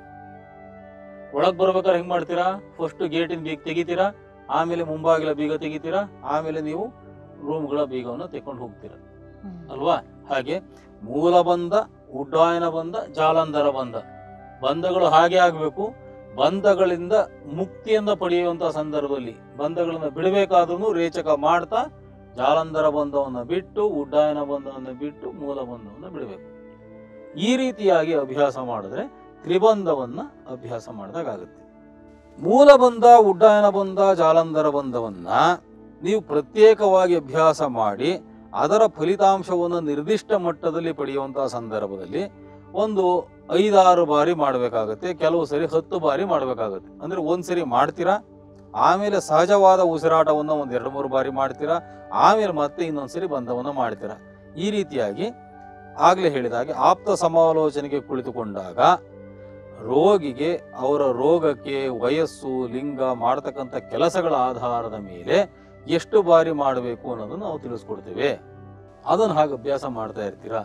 ಒಳಗ್ ಬರ್ಬೇಕಾದ್ರೆ ಹೆಂಗ್ ಮಾಡ್ತೀರಾ ಫಸ್ಟ್ ಗೇಟಿನ ಬೀಗ ತೆಗಿತೀರಾ ಆಮೇಲೆ ಮುಂಬಾಗಿಲ ಬೀಗ ತೆಗಿತೀರಾ ಆಮೇಲೆ ನೀವು ರೂಮ್ಗಳ ಬೀಗವನ್ನು ತೆಕೊಂಡು ಹೋಗ್ತೀರಾ ಅಲ್ವಾ ಹಾಗೆ ಮೂಲ ಬಂಧ ಉಡ್ಡಾಯನ ಬಂಧ ಜಾಲಂಧರ ಬಂಧ ಬಂಧಗಳು ಹಾಗೆ ಆಗಬೇಕು ಬಂಧಗಳಿಂದ ಮುಕ್ತಿಯನ್ನ ಪಡೆಯುವಂತ ಸಂದರ್ಭದಲ್ಲಿ ಬಂಧಗಳನ್ನ ಬಿಡಬೇಕಾದ್ರೂ ರೇಚಕ ಮಾಡ್ತಾ ಜಾಲಂಧರ ಬಂಧವನ್ನ ಬಿಟ್ಟು ಉಡ್ಡಾಯನ ಬಂಧವನ್ನ ಬಿಟ್ಟು ಮೂಲ ಬಂಧವನ್ನ ಬಿಡಬೇಕು ಈ ರೀತಿಯಾಗಿ ಅಭ್ಯಾಸ ಮಾಡಿದ್ರೆ ತ್ರಿಬಂಧವನ್ನ ಅಭ್ಯಾಸ ಮಾಡಿದಾಗುತ್ತೆ ಮೂಲ ಬಂಧ ಉಡ್ಡಾಯನ ಬಂಧ ಜಾಲಂಧರ ಬಂಧವನ್ನ ನೀವು ಪ್ರತ್ಯೇಕವಾಗಿ ಅಭ್ಯಾಸ ಮಾಡಿ ಅದರ ಫಲಿತಾಂಶವನ್ನು ನಿರ್ದಿಷ್ಟ ಮಟ್ಟದಲ್ಲಿ ಪಡೆಯುವಂತಹ ಸಂದರ್ಭದಲ್ಲಿ ಒಂದು ಐದಾರು ಬಾರಿ ಮಾಡಬೇಕಾಗತ್ತೆ ಕೆಲವು ಸರಿ ಹತ್ತು ಬಾರಿ ಮಾಡಬೇಕಾಗತ್ತೆ ಅಂದ್ರೆ ಒಂದ್ಸರಿ ಮಾಡ್ತೀರಾ ಆಮೇಲೆ ಸಹಜವಾದ ಉಸಿರಾಟವನ್ನು ಒಂದ್ ಎರಡು ಮೂರು ಬಾರಿ ಮಾಡ್ತೀರಾ ಆಮೇಲೆ ಮತ್ತೆ ಇನ್ನೊಂದ್ಸರಿ ಬಂಧವನ್ನ ಮಾಡ್ತೀರಾ ಈ ರೀತಿಯಾಗಿ ಆಗ್ಲೇ ಹೇಳಿದ ಹಾಗೆ ಆಪ್ತ ಸಮಾಲೋಚನೆಗೆ ಕುಳಿತುಕೊಂಡಾಗ ರೋಗಿಗೆ ಅವರ ರೋಗಕ್ಕೆ ವಯಸ್ಸು ಲಿಂಗ ಮಾಡತಕ್ಕಂಥ ಕೆಲಸಗಳ ಆಧಾರದ ಮೇಲೆ ಎಷ್ಟು ಬಾರಿ ಮಾಡಬೇಕು ಅನ್ನೋದನ್ನು ನಾವು ತಿಳಿಸ್ಕೊಡ್ತೇವೆ ಅದನ್ನು ಹಾಗೆ ಅಭ್ಯಾಸ ಮಾಡ್ತಾ ಇರ್ತೀರಾ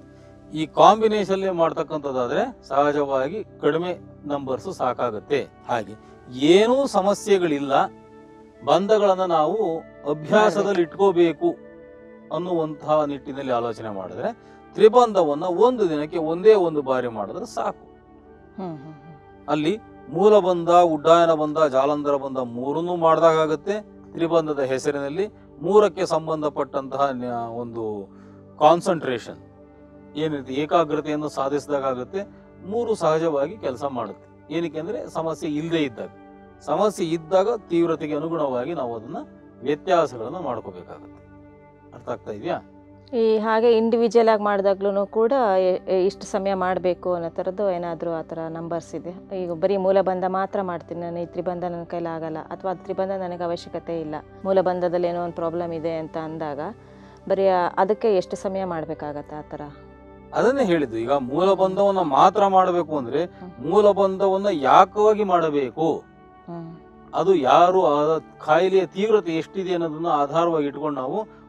ಈ ಕಾಂಬಿನೇಷನ್ ಮಾಡ್ತಕ್ಕಂಥದ್ದಾದ್ರೆ ಸಹಜವಾಗಿ ಕಡಿಮೆ ನಂಬರ್ಸ್ ಸಾಕಾಗುತ್ತೆ ಹಾಗೆ ಏನೂ ಸಮಸ್ಯೆಗಳಿಲ್ಲ ಬಂಧಗಳನ್ನ ನಾವು ಅಭ್ಯಾಸದಲ್ಲಿ ಇಟ್ಕೋಬೇಕು ಅನ್ನುವಂತಹ ನಿಟ್ಟಿನಲ್ಲಿ ಆಲೋಚನೆ ಮಾಡಿದ್ರೆ ತ್ರಿಬಂಧವನ್ನ ಒಂದು ದಿನಕ್ಕೆ ಒಂದೇ ಒಂದು ಬಾರಿ ಮಾಡಿದ್ರೆ ಸಾಕು ಹ್ಮ್ ಹ್ಮ್ ಹ್ಮ್. ಅಲ್ಲಿ ಮೂಲ ಬಂಧ ಉಡ್ಡಾಯನ ಬಂಧ ಜಾಲಂಧರ ಬಂಧ ಮೂರನ್ನೂ ಮಾಡಿದಾಗತ್ತೆ ತ್ರಿಬಂಧದ ಹೆಸರಿನಲ್ಲಿ ಮೂರಕ್ಕೆ ಸಂಬಂಧಪಟ್ಟಂತಹ ನ್ಯಾ- ಒಂದು ಕಾನ್ಸಂಟ್ರೇಷನ್ ಏನಿರುತ್ತೆ ಏಕಾಗ್ರತೆಯನ್ನು ಸಾಧಿಸಿದಾಗತ್ತೆ ಮೂರು ಸಹಜವಾಗಿ ಕೆಲಸ ಮಾಡುತ್ತೆ ಏನಕ್ಕೆ ಅಂದ್ರೆ ಸಮಸ್ಯೆ ಇಲ್ಲದೆ ಇದ್ದಾಗ ಸಮಸ್ಯೆ ಇದ್ದಾಗ ತೀವ್ರತೆಗೆ ಅನುಗುಣವಾಗಿ ನಾವು ಅದನ್ನ ವ್ಯತ್ಯಾಸಗಳನ್ನ ಮಾಡ್ಕೋಬೇಕಾಗತ್ತೆ ಅರ್ಥ ಆಗ್ತಾ ಇದೆಯಾ ಈ ಹಾಗೆ ಇಂಡಿವಿಜುವಲ್ ಆಗಿ ಮಾಡಿದಾಗ್ಲೂ ಕೂಡ ಎ- ಎ- ಇಷ್ಟು ಸಮಯ ಮಾಡಬೇಕು ಅನ್ನೋ ಥರದ್ದು ಏನಾದರೂ ಆ ಥರ ನಂಬರ್ಸ್ ಇದೆ ಈಗ ಬರೀ ಮೂಲಬಂಧ ಮಾತ್ರ ಮಾಡ್ತೀನಿ ನಾನು ಈ ತ್ರಿಬಂಧ ನನ್ನ ಕೈಲಿ ಆಗಲ್ಲ ಅಥವಾ ತ್ರಿಬಂಧ ನನಗೆ ಅವಶ್ಯಕತೆ ಇಲ್ಲ ಮೂಲಬಂಧದಲ್ಲಿ ಏನೋ ಒಂದು ಪ್ರಾಬ್ಲಮ್ ಇದೆ ಅಂತ ಅಂದಾಗ ಬರೀ ಆ- ಅದಕ್ಕೆ ಎಷ್ಟು ಸಮಯ ಮಾಡಬೇಕಾಗತ್ತೆ ಆ ಥರ ಅದನ್ನೇ ಹೇಳಿದ್ದು ಈಗ ಮೂಲ ಬಂಧವನ್ನ ಮಾತ್ರ ಮಾಡಬೇಕು ಅಂದ್ರೆ ಮೂಲ ಬಂಧವನ್ನ ಯಾಕವಾಗಿ ಮಾಡಬೇಕು ಹ್ಞೂ ಅದು ಯಾರು ಆ ಕಾಯಿಲೆಯ ತೀವ್ರತೆ ಎಷ್ಟಿದೆ ಅನ್ನೋದನ್ನ ಆಧಾರವಾಗಿ ಇಟ್ಕೊಂಡು ನಾವು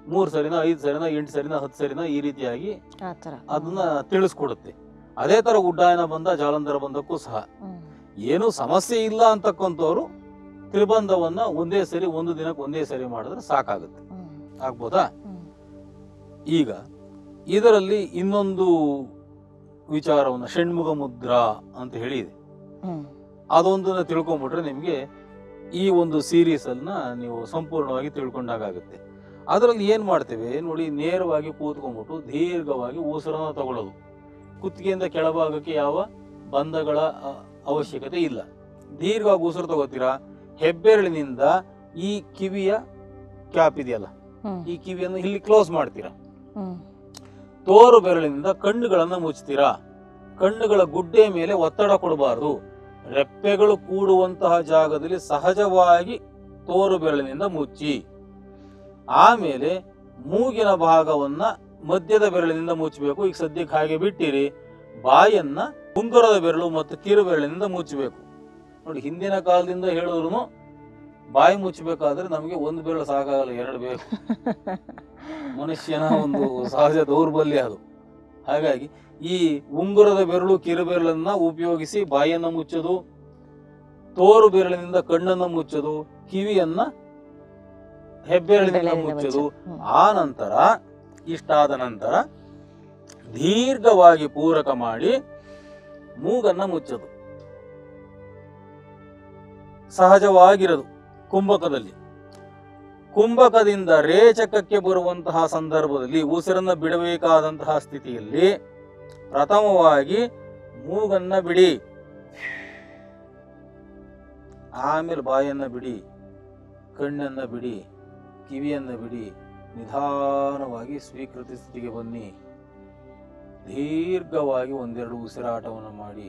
ಮೂರು ಸರಿನ ಐದು ಸರಿನ ಎಂಟು ಸರಿನ ಹತ್ತು ಸರಿನ ಈ ರೀತಿಯಾಗಿ ಆ ಥರ ಅದನ್ನ ತಿಳಿಸ್ಕೊಡುತ್ತೆ ಅದೇ ತರ ಉಡ್ಡಾಯನ ಬಂದ ಜಾಲಂಧರ ಬಂದಕ್ಕೂ ಸಹ ಹ್ಮ್. ಏನು ಸಮಸ್ಯೆ ಇಲ್ಲ ಅಂತಕ್ಕಂಥವ್ರು ತ್ರಿಬಂಧವನ್ನ ಒಂದೇ ಸರಿ ಒಂದು ದಿನಕ್ಕೆ ಒಂದೇ ಸರಿ ಮಾಡಿದ್ರೆ ಸಾಕಾಗುತ್ತೆ ಹ್ಮ್. ಆಗ್ಬೋದಾ ಹ್ಮ್. ಈಗ ಇದರಲ್ಲಿ ಇನ್ನೊಂದು ವಿಚಾರವನ್ನು ಷಣ್ಮುಖ ಮುದ್ರಾ ಅಂತ ಹೇಳಿದೆ ಹ್ಮ್. ಅದೊಂದನ್ನ ತಿಳ್ಕೊಂಬಿಟ್ರೆ ನಿಮಗೆ ಈ ಒಂದು ಸೀರೀಸ್ ಅನ್ನ ನೀವು ಸಂಪೂರ್ಣವಾಗಿ ತಿಳ್ಕೊಂಡಾಗುತ್ತೆ ಅದರಲ್ಲಿ ಏನ್ ಮಾಡ್ತೇವೆ ನೋಡಿ ನೇರವಾಗಿ ಕೂತ್ಕೊಂಡ್ಬಿಟ್ಟು ದೀರ್ಘವಾಗಿ ಉಸಿರನ್ನ ತಗೊಳ್ಳೋದು ಕುತ್ತಿಗೆಯಿಂದ ಕೆಳಭಾಗಕ್ಕೆ ಯಾವ ಬಂಧಗಳ ಅ, ಅವಶ್ಯಕತೆ ಇಲ್ಲ ದೀರ್ಘವಾಗಿ ಉಸಿರು ತಗೋತೀರಾ ಹೆಬ್ಬೆರಳಿನಿಂದ ಈ ಕಿವಿಯ ಕ್ಯಾಪ್ ಇದೆಯಲ್ಲ ಹ್ಮ್. ಈ ಕಿವಿಯನ್ನು ಇಲ್ಲಿ ಕ್ಲೋಸ್ ಮಾಡ್ತೀರಾ ಹ್ಮ್. ತೋರು ಬೆರಳಿನಿಂದ ಕಣ್ಣುಗಳನ್ನ ಮುಚ್ತೀರಾ ಕಣ್ಣುಗಳ ಗುಡ್ಡೆ ಮೇಲೆ ಒತ್ತಡ ಕೊಡಬಾರದು ರೆಪ್ಪೆಗಳು ಕೂಡುವಂತಹ ಜಾಗದಲ್ಲಿ ಸಹಜವಾಗಿ ತೋರು ಬೆರಳಿನಿಂದ ಮುಚ್ಚಿ ಆಮೇಲೆ ಮೂಗಿನ ಭಾಗವನ್ನ ಮಧ್ಯದ ಬೆರಳಿನಿಂದ ಮುಚ್ಚಬೇಕು ಈಗ ಸದ್ಯಕ್ಕೆ ಹಾಗೆ ಬಿಟ್ಟಿರಿ ಬಾಯನ್ನ ಉಂಗುರದ ಬೆರಳು ಮತ್ತು ಕಿರು ಬೆರಳಿನಿಂದ ಮುಚ್ಚಬೇಕು ನೋಡಿ ಹಿಂದಿನ ಕಾಲದಿಂದ ಹೇಳಿದ್ರು ಬಾಯಿ ಮುಚ್ಚಬೇಕಾದ್ರೆ ನಮಗೆ ಒಂದು ಬೆರಳು ಸಾಕಾಗಲ್ಲ ಎರಡು ಬೇಕು ಮನುಷ್ಯನ ಒಂದು ಸಹಜ ದೌರ್ಬಲ್ಯ ಅದು ಹಾಗಾಗಿ ಈ ಉಂಗುರದ ಬೆರಳು ಕಿರು ಬೆರಳನ್ನ ಉಪಯೋಗಿಸಿ ಬಾಯನ್ನ ಮುಚ್ಚೋದು ತೋರು ಬೆರಳಿನಿಂದ ಕಣ್ಣನ್ನ ಮುಚ್ಚೋದು ಕಿವಿಯನ್ನ ಹೆಬ್ಬೆರಳಿನಿಂದ ಬೆರಳಿನಿಂದ ಮುಚ್ಚೋದು ಹ್ಮ್. ಆ ನಂತರ ಇಷ್ಟಾದ ನಂತರ ದೀರ್ಘವಾಗಿ ಪೂರಕ ಮಾಡಿ ಮೂಗನ್ನ ಮುಚ್ಚೋದು ಸಹಜವಾಗಿರದು ಕುಂಭಕದಲ್ಲಿ ಕುಂಭಕದಿಂದ ರೇಚಕಕ್ಕೆ ಬರುವಂತಹ ಸಂದರ್ಭದಲ್ಲಿ ಉಸಿರನ್ನ ಬಿಡಬೇಕಾದಂತಹ ಸ್ಥಿತಿಯಲ್ಲಿ ಪ್ರಥಮವಾಗಿ ಮೂಗನ್ನ ಬಿಡಿ ಆಮೇಲೆ ಬಾಯನ್ನ ಬಿಡಿ ಕಣ್ಣನ್ನ ಬಿಡಿ ಕಿವಿಯನ್ನ ಬಿಡಿ ನಿಧಾನವಾಗಿ ಸ್ವೀಕೃತಿ ಸ್ಥಿತಿಗೆ ಬನ್ನಿ ದೀರ್ಘವಾಗಿ ಒಂದೆರಡು ಉಸಿರಾಟವನ್ನು ಮಾಡಿ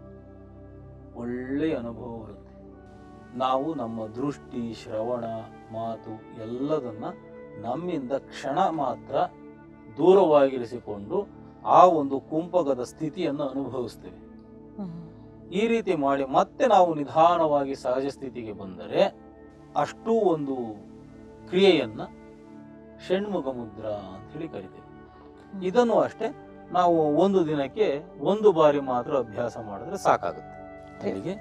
ಒಳ್ಳೆಯ ಅನುಭವ ಬರುತ್ತೆ ನಾವು ನಮ್ಮ ದೃಷ್ಟಿ ಶ್ರವಣ ಮಾತು ಎಲ್ಲದನ್ನ ನಮ್ಮಿಂದ ಕ್ಷಣ ಮಾತ್ರ ದೂರವಾಗಿರಿಸಿಕೊಂಡು ಆ ಒಂದು ಕುಂಪಕದ ಸ್ಥಿತಿಯನ್ನು ಅನುಭವಿಸ್ತೇವೆ ಹ್ಮ್. ಈ ರೀತಿ ಮಾಡಿ ಮತ್ತೆ ನಾವು ನಿಧಾನವಾಗಿ ಸಹಜ ಸ್ಥಿತಿಗೆ ಬಂದರೆ ಅಷ್ಟೂ ಒಂದು ಕ್ರಿಯೆಯನ್ನ ಷಣ್ಮುಖ ಮುದ್ರಾ ಅಂತ ಹೇಳಿ ಕರಿತೇವೆ ಇದನ್ನು ಅಷ್ಟೇ ನಾವು ಒಂದು ದಿನಕ್ಕೆ ಒಂದು ಬಾರಿ ಮಾತ್ರ ಅಭ್ಯಾಸ ಮಾಡಿದ್ರೆ ಸಾಕಾಗುತ್ತೆ ಅಲ್ಲಿಗೆ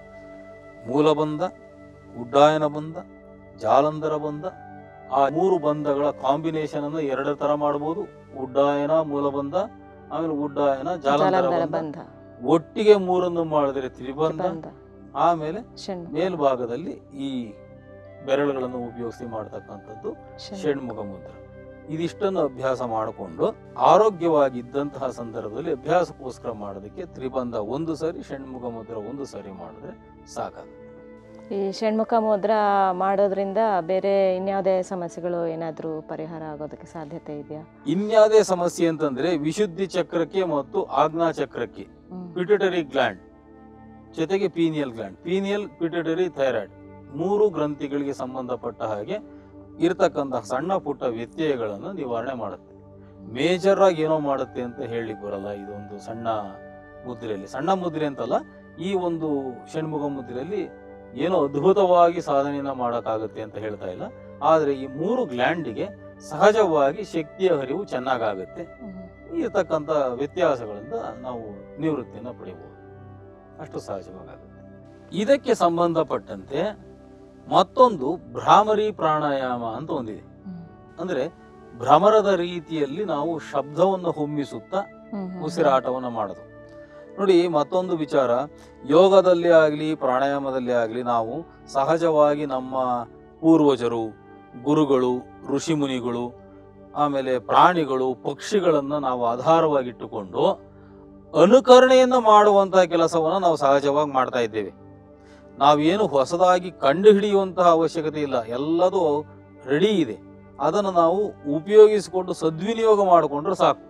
ಮೂಲಬಂಧ ಉಡ್ಡಾಯನ ಬಂಧ ಜಾಲಂಧರ ಬಂಧ ಆ ಮೂರು ಬಂಧಗಳ ಕಾಂಬಿನೇಷನ್ ಅನ್ನು ಎರಡರ ತರ ಮಾಡಬಹುದು ಉಡ್ಡಾಯನ ಮೂಲಬಂಧ ಆಮೇಲೆ ಉಡ್ಡಾಯನ ಜಾಲಂಧರ ಜಾಲಂಧರ ಬಂಧ ಬಂಧ ಒಟ್ಟಿಗೆ ಮೂರನ್ನು ಮಾಡಿದ್ರೆ ತ್ರಿಬಂಧ ಬಂಧ ಆಮೇಲೆ ಷಣ್ಮುಖ ಮೇಲ್ಭಾಗದಲ್ಲಿ ಈ ಬೆರಳುಗಳನ್ನು ಉಪಯೋಗಿಸಿ ಮಾಡತಕ್ಕಂಥದ್ದು ಷಣ್ಮುಖ. ಷಣ್ಮುಖ ಮುದ್ರ ಇದಿಷ್ಟನ್ನು ಅಭ್ಯಾಸ ಮಾಡಿಕೊಂಡು ಆರೋಗ್ಯವಾಗಿ ಇದ್ದಂತಹ ಸಂದರ್ಭದಲ್ಲಿ ಅಭ್ಯಾಸಕ್ಕೋಸ್ಕರ ಮಾಡೋದಕ್ಕೆ ತ್ರಿಬಂಧ ಒಂದು ಸರಿ ಷಣ್ಮುಖ ಮುದ್ರ ಒಂದು ಸರಿ ಮಾಡಿದ್ರೆ ಸಾಕಾಗುತ್ತೆ ಈ ಷಣ್ಮುಖ ಮುದ್ರಾ ಮಾಡೋದ್ರಿಂದ ಬೇರೆ ಇನ್ಯಾವುದೇ ಸಮಸ್ಯೆಗಳು ಏನಾದರೂ ಪರಿಹಾರ ಆಗೋದಕ್ಕೆ ಸಾಧ್ಯತೆ ಇದೆಯಾ ಇನ್ಯಾವುದೇ ಸಮಸ್ಯೆ ಅಂತಂದ್ರೆ ವಿಶುದ್ಧಿ ಚಕ್ರಕ್ಕೆ ಮತ್ತು ಆಜ್ಞಾ ಚಕ್ರಕ್ಕೆ ಹ್ಮ್. ಪಿಟ್ಯುಟರಿ ಗ್ಲ್ಯಾಂಡ್ ಜೊತೆಗೆ pineal gland pineal pituitary thyroid ಮೂರು ಗ್ರಂಥಿಗಳಿಗೆ ಸಂಬಂಧಪಟ್ಟ ಹಾಗೆ ಇರತಕ್ಕಂತಹ ಸಣ್ಣ ಪುಟ್ಟ ವ್ಯತ್ಯಯಗಳನ್ನು ನಿವಾರಣೆ ಮಾಡುತ್ತೆ ಮೇಜರ್ ಆಗಿ ಏನೋ ಮಾಡುತ್ತೆ ಅಂತ ಹೇಳಲಿಕ್ಕೆ ಬರಲ್ಲ ಇದೊಂದು ಸಣ್ಣ ಮುದ್ರೆಯಲ್ಲಿ ಸಣ್ಣ ಮುದ್ರೆ ಅಂತಲ್ಲ ಈ ಒಂದು ಷಣ್ಮುಖ ಮುದ್ರೆಯಲ್ಲಿ ಏನೋ ಅದ್ಭುತವಾಗಿ ಸಾಧನೆಯನ್ನ ಮಾಡೋಕ್ಕಾಗುತ್ತೆ ಅಂತ ಹೇಳ್ತಾ ಇಲ್ಲ ಆದ್ರೆ ಈ ಮೂರು ಗ್ಲ್ಯಾಂಡಿಗೆ ಸಹಜವಾಗಿ ಶಕ್ತಿಯ ಹರಿವು ಚೆನ್ನಾಗಾಗುತ್ತೆ ಹ್ಮ್. ಇರತಕ್ಕಂಥ ವ್ಯತ್ಯಾಸಗಳಿಂದ ನಾವು ನಿವೃತ್ತಿಯನ್ನು ಪಡೆಯಬಹುದು ಅಷ್ಟು ಸಹಜವಾಗುತ್ತೆ ಇದಕ್ಕೆ ಸಂಬಂಧಪಟ್ಟಂತೆ ಮತ್ತೊಂದು ಭ್ರಾಮರಿ ಪ್ರಾಣಾಯಾಮ ಅಂತ ಒಂದಿದೆ ಹ್ಮ್. ಅಂದ್ರೆ ಭ್ರಮರದ ರೀತಿಯಲ್ಲಿ ನಾವು ಶಬ್ದವನ್ನು ಹೊಮ್ಮಿಸುತ್ತಾ ಹ್ಮ್. ಹ್ಮ್. ಉಸಿರಾಟವನ್ನು ಮಾಡೋದು ನೋಡಿ ಮತ್ತೊಂದು ವಿಚಾರ ಯೋಗದಲ್ಲಿ ಆಗಲಿ ಪ್ರಾಣಾಯಾಮದಲ್ಲಿ ಆಗಲಿ ನಾವು ಸಹಜವಾಗಿ ನಮ್ಮ ಪೂರ್ವಜರು ಗುರುಗಳು ಋಷಿಮುನಿಗಳು ಆಮೇಲೆ ಪ್ರಾಣಿಗಳು ಪಕ್ಷಿಗಳನ್ನ ನಾವು ಆಧಾರವಾಗಿಟ್ಟುಕೊಂಡು ಅನುಕರಣೆಯನ್ನ ಮಾಡುವಂತಹ ಕೆಲಸವನ್ನ ನಾವು ಸಹಜವಾಗಿ ಮಾಡ್ತಾ ಇದ್ದೇವೆ ನಾವೇನು ಹೊಸದಾಗಿ ಕಂಡು ಹಿಡಿಯುವಂತಹ ಅವಶ್ಯಕತೆ ಇಲ್ಲ ಎಲ್ಲದೂ ರೆಡಿ ಇದೆ ಅದನ್ನು ನಾವು ಉಪಯೋಗಿಸಿಕೊಂಡು ಸದ್ವಿನಿಯೋಗ ಮಾಡಿಕೊಂಡ್ರೆ ಸಾಕು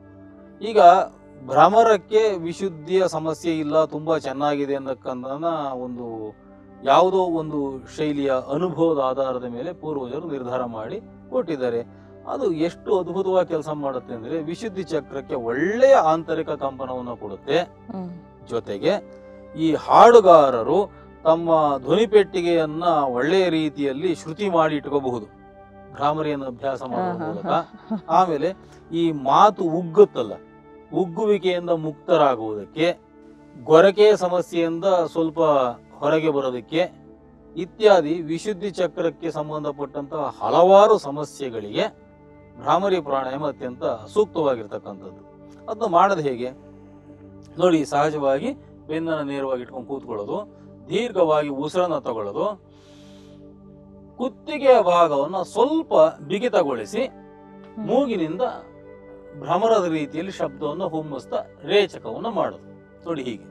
ಈಗ ಭ್ರಮರಕ್ಕೆ ವಿಶುದ್ಧಿಯ ಸಮಸ್ಯೆ ಇಲ್ಲ ತುಂಬಾ ಚೆನ್ನಾಗಿದೆ ಅನ್ನಕ್ಕಂತ ಒಂದು ಯಾವುದೋ ಒಂದು ಶೈಲಿಯ ಅನುಭವದ ಆಧಾರದ ಮೇಲೆ ಪೂರ್ವಜರು ನಿರ್ಧಾರ ಮಾಡಿ ಕೊಟ್ಟಿದ್ದಾರೆ ಅದು ಎಷ್ಟು ಅದ್ಭುತವಾಗಿ ಕೆಲಸ ಮಾಡುತ್ತೆ ಅಂದ್ರೆ ವಿಶುದ್ಧಿ ಚಕ್ರಕ್ಕೆ ಒಳ್ಳೆಯ ಆಂತರಿಕ ಕಂಪನವನ್ನು ಕೊಡುತ್ತೆ ಹ್ಮ್. ಜೊತೆಗೆ ಈ ಹಾಡುಗಾರರು ತಮ್ಮ ಧ್ವನಿ ಪೆಟ್ಟಿಗೆಯನ್ನ ಒಳ್ಳೆಯ ರೀತಿಯಲ್ಲಿ ಶ್ರುತಿ ಮಾಡಿ ಇಟ್ಕೋಬಹುದು ಭ್ರಾಮರಿಯನ್ನು ಅಭ್ಯಾಸ ಹಾ, ಮಾಡುವ ಹಾ, ಮೂಲಕ ಹಾ. ಆಮೇಲೆ ಈ ಮಾತು ಉಗ್ಗುತ್ತಲ್ಲ ಉಗ್ಗುವಿಕೆಯಿಂದ ಮುಕ್ತರಾಗುವುದಕ್ಕೆ ಗೊರಕೆ ಸಮಸ್ಯೆಯಿಂದ ಸ್ವಲ್ಪ ಹೊರಗೆ ಬರೋದಕ್ಕೆ ಇತ್ಯಾದಿ ವಿಶುದ್ಧಿ ಚಕ್ರಕ್ಕೆ ಸಂಬಂಧಪಟ್ಟಂತಹ ಹಲವಾರು ಸಮಸ್ಯೆಗಳಿಗೆ ಭ್ರಾಮರಿ ಪ್ರಾಣಾಯಾಮ ಅತ್ಯಂತ ಸೂಕ್ತವಾಗಿರ್ತಕ್ಕಂಥದ್ದು ಅದನ್ನ ಮಾಡೋದು ಹೇಗೆ ನೋಡಿ ಸಹಜವಾಗಿ ಬೆನ್ನನ್ನು ನೇರವಾಗಿ ಇಟ್ಕೊಂಡು ಕೂತ್ಕೊಳ್ಳೋದು ದೀರ್ಘವಾಗಿ ಉಸಿರನ್ನ ತಗೊಳ್ಳೋದು ಕುತ್ತಿಗೆಯ ಭಾಗವನ್ನು ಸ್ವಲ್ಪ ಬಿಗಿತಗೊಳಿಸಿ ಮೂಗಿನಿಂದ ಭ್ರಮರದ ರೀತಿಯಲ್ಲಿ ಶಬ್ದವನ್ನು ಹುಮ್ಮಿಸ್ತಾ ರೇಚಕವನ್ನು ಮಾಡೋದು ನೋಡಿ ಹೀಗೆ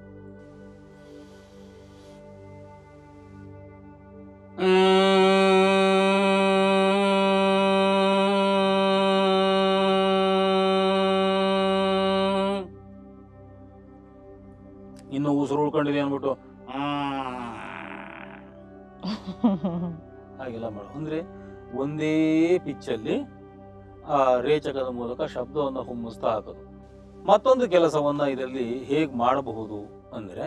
ಇನ್ನು ಉಸಿರು ಉಳ್ಕೊಂಡಿದೆ ಅಂದ್ಬಿಟ್ಟು ಹಾಗೆಲ್ಲ ಮಾಡು ಅಂದ್ರೆ ಒಂದೇ ಪಿಚ್ಚಲ್ಲಿ ಆ ರೇಚಕದ ಮೂಲಕ ಶಬ್ದವನ್ನು ಹುಮ್ಮಿಸ್ತಾ ಹಾಕೋದು ಮತ್ತೊಂದು ಕೆಲಸವನ್ನ ಇದರಲ್ಲಿ ಹೇಗೆ ಮಾಡಬಹುದು ಅಂದ್ರೆ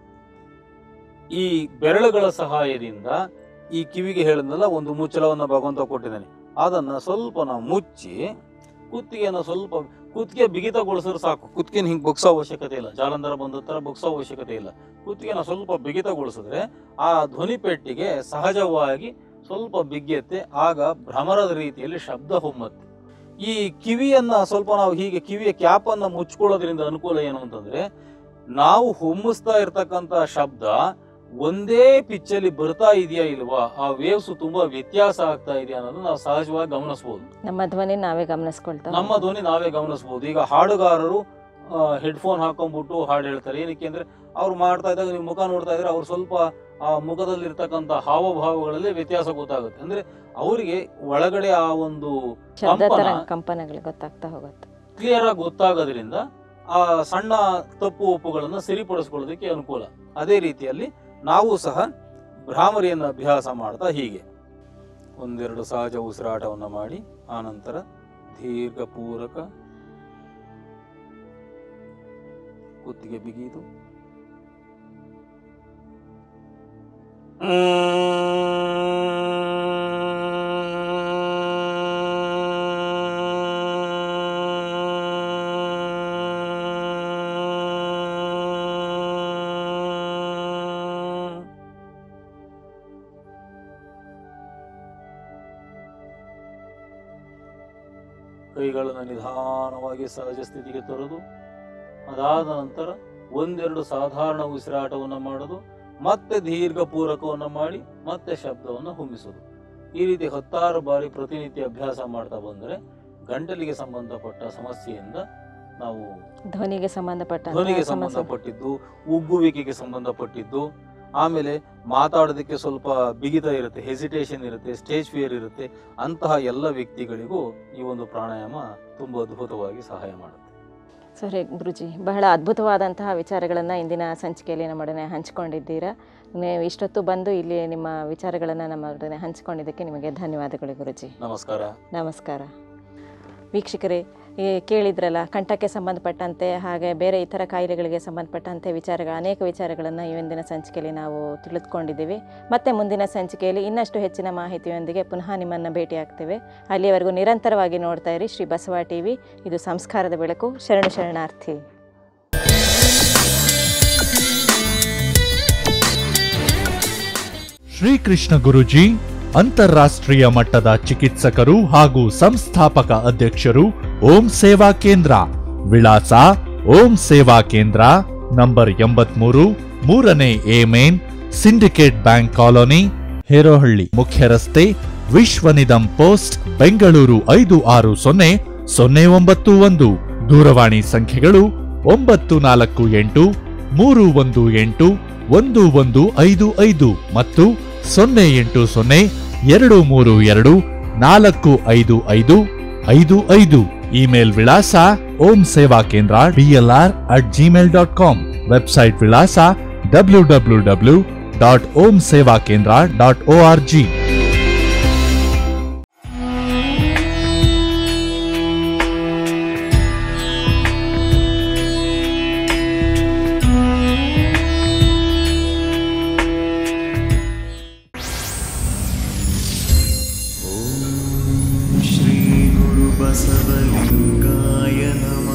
ಈ ಬೆರಳುಗಳ ಸಹಾಯದಿಂದ ಈ ಕಿವಿಗೆ ಹೇಳಿದ್ನಲ್ಲ ಒಂದು ಮುಚ್ಚಳವನ್ನ ಭಗವಂತ ಕೊಟ್ಟಿದ್ದಾನೆ ಅದನ್ನ ಸ್ವಲ್ಪ ನಾವು ಮುಚ್ಚಿ ಕುತ್ತಿಗೆಯನ್ನು ಸ್ವಲ್ಪ ಕುತ್ತಿಗೆ ಬಿಗಿತಗೊಳಿಸಿದ್ರೆ ಸಾಕು ಕುತ್ತಿಗೆನ ಹಿಂಗೆ ಬೊಗ್ಸೋ ಅವಶ್ಯಕತೆ ಇಲ್ಲ ಜಾಲಂಧರ ಬಂದ ತರ ಬೊಗ್ಸೋ ಅವಶ್ಯಕತೆ ಇಲ್ಲ ಕುತ್ತಿಗೆನ ಸ್ವಲ್ಪ ಬಿಗಿತಗೊಳಿಸಿದ್ರೆ ಆ ಧ್ವನಿ ಪೆಟ್ಟಿಗೆ ಸಹಜವಾಗಿ ಸ್ವಲ್ಪ ಬಿಗ್ಗೆತ್ತೆ ಆಗ ಭ್ರಮರದ ರೀತಿಯಲ್ಲಿ ಶಬ್ದ ಹೊಮ್ಮತ್ತೆ ಈ ಕಿವಿಯನ್ನ ಸ್ವಲ್ಪ ನಾವು ಹೀಗೆ ಕಿವಿಯ ಕ್ಯಾಪ್ ಅನ್ನ ಮುಚ್ಕೊಳ್ಳೋದ್ರಿಂದ ಅನುಕೂಲ ಏನು ಅಂತಂದ್ರೆ ನಾವು ಹೊಮ್ಮಿಸ್ತಾ ಇರ್ತಕ್ಕಂತ ಶಬ್ದ ಒಂದೇ ಪಿಚ್ಚಲ್ಲಿ ಬರ್ತಾ ಇದೆಯಾ ಇಲ್ವಾ ಆ ವೇವ್ಸ್ ತುಂಬಾ ವ್ಯತ್ಯಾಸ ಆಗ್ತಾ ಇದೆಯಾ ಅನ್ನೋದು ನಾವು ಸಹಜವಾಗಿ ಗಮನಿಸಬಹುದು ನಮ್ಮ ಧ್ವನಿ ನಾವೇ ಗಮನಿಸ್ಕೊಳ್ತಾ ನಮ್ಮ ಧ್ವನಿ ನಾವೇ ಗಮನಿಸಬಹುದು ಈಗ ಹಾಡುಗಾರರು ಹೆಡ್ಫೋನ್ ಹಾಕೊಂಡ್ಬಿಟ್ಟು ಹಾಡು ಹೇಳ್ತಾರೆ ಏನಕ್ಕೆ ಅಂದ್ರೆ ಅವ್ರು ಮಾಡ್ತಾ ಇದ್ದಾಗ ನೀವು ಮುಖ ನೋಡ್ತಾ ಇದ್ರೆ ಅವ್ರು ಸ್ವಲ್ಪ ಆ ಮುಖದಲ್ಲಿರ್ತಕ್ಕಂಥ ಹಾವಭಾವಗಳಲ್ಲಿ ವ್ಯತ್ಯಾಸ ಗೊತ್ತಾಗುತ್ತೆ ಅಂದ್ರೆ ಅವರಿಗೆ ಒಳಗಡೆ ಆ ಒಂದು ಶಬ್ದ ತರ ಕಂಪನ- ಕಂಪನಗಳು ಗೊತ್ತಾಗ್ತಾ ಹೋಗುತ್ತೆ ಕ್ಲಿಯರ್ ಆಗಿ ಗೊತ್ತಾಗೋದ್ರಿಂದ ಆ ಸಣ್ಣ ತಪ್ಪು ಒಪ್ಪುಗಳನ್ನು ಸರಿಪಡಿಸ್ಕೊಳ್ಳೋದಕ್ಕೆ ಅನುಕೂಲ ಅದೇ ರೀತಿಯಲ್ಲಿ ನಾವು ಸಹ ಭ್ರಾಮರಿಯನ್ನು ಅಭ್ಯಾಸ ಮಾಡ್ತಾ ಹೀಗೆ ಒಂದೆರಡು ಸಹಜ ಉಸಿರಾಟವನ್ನು ಮಾಡಿ ಆನಂತರ ದೀರ್ಘ ಪೂರಕ ಕುತ್ತಿಗೆ ಬಿಗಿದು ಕೈಗಳನ್ನು ನಿಧಾನವಾಗಿ ಸಹಜ ಸ್ಥಿತಿಗೆ ತರೋದು ಅದಾದ ನಂತರ ಒಂದೆರಡು ಸಾಧಾರಣ ಉಸಿರಾಟವನ್ನು ಮಾಡೋದು ಮತ್ತೆ ದೀರ್ಘ ಪೂರಕವನ್ನು ಮಾಡಿ ಮತ್ತೆ ಶಬ್ದವನ್ನು ಹೊಮ್ಮಿಸೋದು ಈ ರೀತಿ ಹತ್ತಾರು ಬಾರಿ ಪ್ರತಿನಿತ್ಯ ಅಭ್ಯಾಸ ಮಾಡ್ತಾ ಬಂದರೆ ಗಂಟಲಿಗೆ ಸಂಬಂಧಪಟ್ಟ ಸಮಸ್ಯೆಯಿಂದ ನಾವು ಧ್ವನಿಗೆ ಸಂಬಂಧಪಟ್ಟ ಧ್ವನಿಗೆ ಸಂಬಂಧಪಟ್ಟಿದ್ದು ಉಗ್ಗುವಿಕೆಗೆ ಸಂಬಂಧಪಟ್ಟಿದ್ದು ಆಮೇಲೆ ಮಾತಾಡೋದಕ್ಕೆ ಸ್ವಲ್ಪ ಬಿಗಿತ ಇರುತ್ತೆ ಹೆಸಿಟೇಷನ್ ಇರುತ್ತೆ ಸ್ಟೇಜ್ ಫಿಯರ್ ಇರುತ್ತೆ ಅಂತಹ ಎಲ್ಲ ವ್ಯಕ್ತಿಗಳಿಗೂ ಈ ಒಂದು ಪ್ರಾಣಾಯಾಮ ತುಂಬ ಅದ್ಭುತವಾಗಿ ಸಹಾಯ ಮಾಡುತ್ತೆ ಸರಿ ಗುರುಜಿ ಬಹಳ ಅದ್ಭುತವಾದಂತಹ ವಿಚಾರಗಳನ್ನು ಇಂದಿನ ಸಂಚಿಕೆಯಲ್ಲಿ ನಮ್ಮೊಡನೆ ಹಂಚಿಕೊಂಡಿದ್ದೀರಾ ನೀವು ಇಷ್ಟೊತ್ತು ಬಂದು ಇಲ್ಲಿ ನಿಮ್ಮ ವಿಚಾರಗಳನ್ನು ನಮ್ಮೊಡನೆ ಹಂಚಿಕೊಂಡಿದ್ದಕ್ಕೆ ನಿಮಗೆ ಧನ್ಯವಾದಗಳು ಗುರುಜಿ ನಮಸ್ಕಾರ ನಮಸ್ಕಾರ ವೀಕ್ಷಕರೇ ಈ ಕೇಳಿದ್ರಲ್ಲ ಕಂಠಕ್ಕೆ ಸಂಬಂಧಪಟ್ಟಂತೆ ಹಾಗೆ ಬೇರೆ ಇತರ ಕಾಯಿಲೆಗಳಿಗೆ ಸಂಬಂಧಪಟ್ಟಂತೆ ವಿಚಾರಗಳು ಅನೇಕ ವಿಚಾರಗಳನ್ನು ಈ ಒಂದಿನ ಸಂಚಿಕೆಯಲ್ಲಿ ನಾವು ತಿಳಿದುಕೊಂಡಿದ್ದೀವಿ ಮತ್ತೆ ಮುಂದಿನ ಸಂಚಿಕೆಯಲ್ಲಿ ಇನ್ನಷ್ಟು ಹೆಚ್ಚಿನ ಮಾಹಿತಿಯೊಂದಿಗೆ ಪುನಃ ನಿಮ್ಮನ್ನು ಭೇಟಿಯಾಗ್ತೇವೆ ಅಲ್ಲಿಯವರೆಗೂ ನಿರಂತರವಾಗಿ ನೋಡ್ತಾ ಇರಿ ಶ್ರೀ ಬಸವ ಟಿವಿ ಇದು ಸಂಸ್ಕಾರದ ಬೆಳಕು ಶರಣು ಶರಣಾರ್ಥಿ ಶ್ರೀಕೃಷ್ಣ ಗುರುಜಿ ಅಂತಾರಾಷ್ಟ್ರೀಯ ಮಟ್ಟದ ಚಿಕಿತ್ಸಕರು ಹಾಗೂ ಸಂಸ್ಥಾಪಕ ಅಧ್ಯಕ್ಷರು ಓಂ ಸೇವಾ ಕೇಂದ್ರ ವಿಳಾಸ ಓಂ ಸೇವಾ ಕೇಂದ್ರ ನಂಬರ್ ಎಂಬತ್ಮೂರು ಮೂರನೇ A main Syndicate Bank colony Herohalli ಮುಖ್ಯ ರಸ್ತೆ ವಿಶ್ವನಿಧಂ ಪೋಸ್ಟ್ ಬೆಂಗಳೂರು ಐದು ಆರು ಸೊನ್ನೆ ಸೊನ್ನೆ ಒಂಬತ್ತು ಒಂದು ದೂರವಾಣಿ ಸಂಖ್ಯೆಗಳು ಒಂಬತ್ತು ನಾಲ್ಕು ಎಂಟು ಮೂರು ಒಂದು ಎಂಟು ಒಂದು ಒಂದು ಐದು ಐದು ಮತ್ತು ಸೊನ್ನೆ ಎಂಟು ಸೊನ್ನೆ ಎರಡು ಮೂರು ಎರಡು ನಾಲ್ಕು ಐದು ಐದು ಐದು ಐದು ಇಮೇಲ್ ವಿಳಾಸ Om Seva Kendra DLR at Gmail dot com website ವಿಳಾಸ W W W dot Om Seva Kendra dot O R G बसवलिङ्गाय नमः